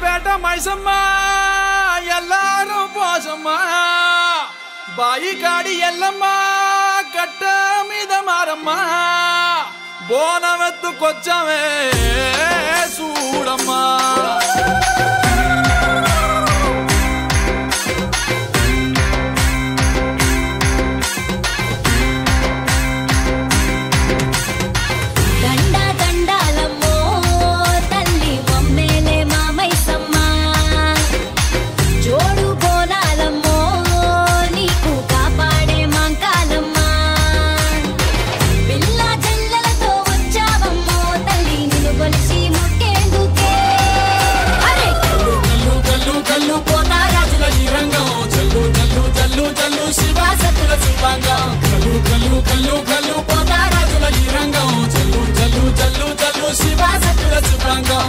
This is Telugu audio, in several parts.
పేట మైసమ్మ ఎల్లారు పోసమ్మ బాయి కాడి ఎల్లమ్మ కట్ట మీద మారమ్మ బోనమెత్తుకొచ్చామే చూడమ్మా దండ దండాలమ్మో తల్లి మమ్మేలే మామైసమ్మ జోడు బోనాలమ్మో నీకు కాపాడే మాంకాలమ్మ పిల్ల జల్లలతో వచ్చావమ్మో తల్లి నిన్ను కొలిసి మొక్కేందుకే అరే కల్లు కల్లు కల్లు కల్లు పోతారాజుల ఈ రంగం జల్లు జల్లు జల్లు జల్లు శివా సతుల శివాంగం కల్లు కల్లు కల్లు కల్లు పోతారాజుల ఈ రంగం జల్లు జల్లు జల్లు జల్లు శివా సతుల శివాంగం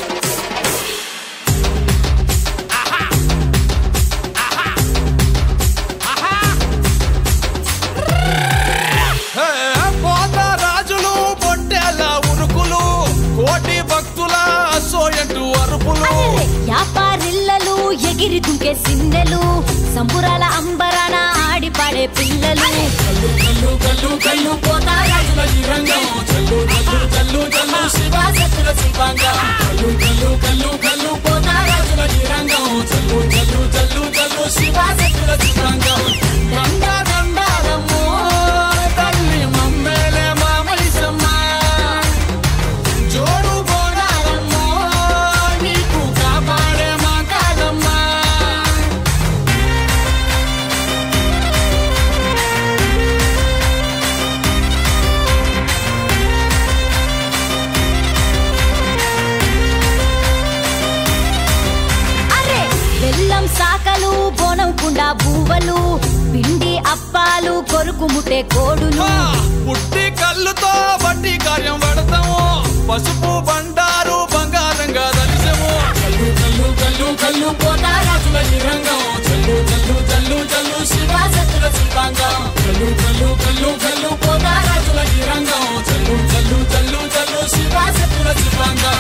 హే, పోత రాజులు బొట్టెల ఉరుకులు కోటి భక్తుల సోయంటు అరుపులు వ్యాపారిల్లలు ఎగిరి దుంకే సిందెలు సంబురాల అంబరాన ఆడి పాడే పిల్లలు కల్లు కల్లు కల్లు కల్లు పోతారాజుల ఈ రంగం జల్లు జల్లు జల్లు జల్లు శివా సతుల శివాంగం కల్లు కల్లు కల్లు కల్లు పోతారాజుల ఈ రంగం జల్లు జల్లు జల్లు జల్లు శివా సతుల శివాంగం దండ దండాలమ్మో తల్లి మమ్మేలే మామైసమ్మ జోడు బోనాలమ్మో నీకు కాపాడే మా కాదమ్మ అరే బెల్లం సాకలు బోనం కుండా బువ్వలు పిండి అప్పాలు కొరుకు ముట్టే కోడులు ఆ, పుట్టి కళ్ళుతో బట్టి కార్యం పడతాము పసుపు బండారు బంగారంగా దలిసము కల్లు కల్లు కల్లు కల్లు పోతారాజుల ఈ రంగం జల్లు జల్లు జల్లు జల్లు శివా సతుల శివాంగం కల్లు కల్లు కల్లు కల్లు పోతారాజుల ఈ రంగం జల్లు జల్లు జల్లు జల్లు శివా సతుల శివాంగం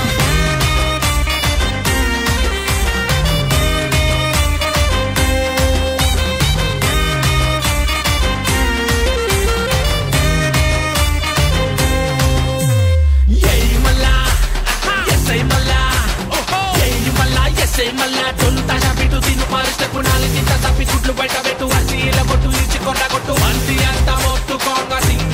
ఏయ్ మల్లా ఎస్ఐ మల్లా ఏయ్ మల్లా ఎస్ఐ మల్లా తొలుత బిటు తిను పరిస్థితి నాలుగింత తప్పి గుడ్లు బయట పెట్టు అసీల కొట్టు ఇచ్చి కొట్ట కొట్టు మంది అంతా మొత్తుకోంగ సింగ